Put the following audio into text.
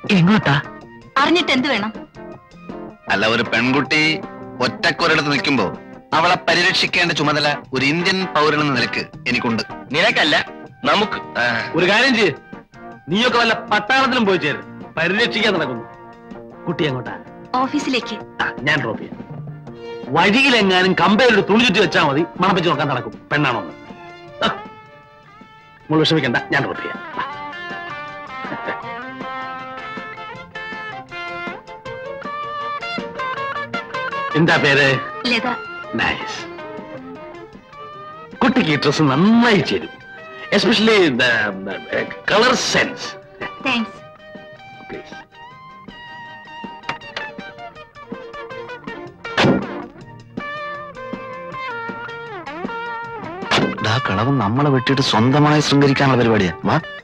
എങ്ങോട്ടാ അറിഞ്ഞിട്ട് എന്ത് വേണം അല്ല ഒരു പെൺകുട്ടി ഒറ്റക്കൊരിടത്ത് നിൽക്കുമ്പോ അവളെ പരിരക്ഷിക്കേണ്ട ചുമതല ഒരു ഇന്ത്യൻ പൗരനെന്ന നിലക്ക് എനിക്കുണ്ട് നിനക്കല്ല നമുക്ക് ഒരു കാര്യം ചെയ്യ് നീയൊക്കെ വല്ല പട്ടാളത്തിലും പോയി ചേരും പരിരക്ഷിക്കാൻ നടക്കുന്നു കുട്ടി എങ്ങോട്ടാ ഓഫീസിലേക്ക് ആ, ഞാൻ ഡ്രോപ്പ് ചെയ്യാം വഴിയിലെങ്ങാനും കമ്പയിലൊരു തുണി ചുറ്റി വെച്ചാൽ മതി മണപ്പിച്ച് നോക്കാൻ നടക്കും പെണ്ണാണോ എന്ന്. ആ, മോള് വിഷമിക്കണ്ട ഞാൻ ഡ്രോപ്പ് ചെയ്യാം ആ. എന്താ പേര് ലത നൈസ് കുട്ടിക്ക് ഈ ഡ്രസ് നന്നായി ചേരും especially colour sense thanks please ഡാ കളവ് നമ്മളെ വെട്ടിയിട്ട് സ്വന്തമായി ശൃംഗരിക്കാനുള്ള പരിപാടിയാ വാ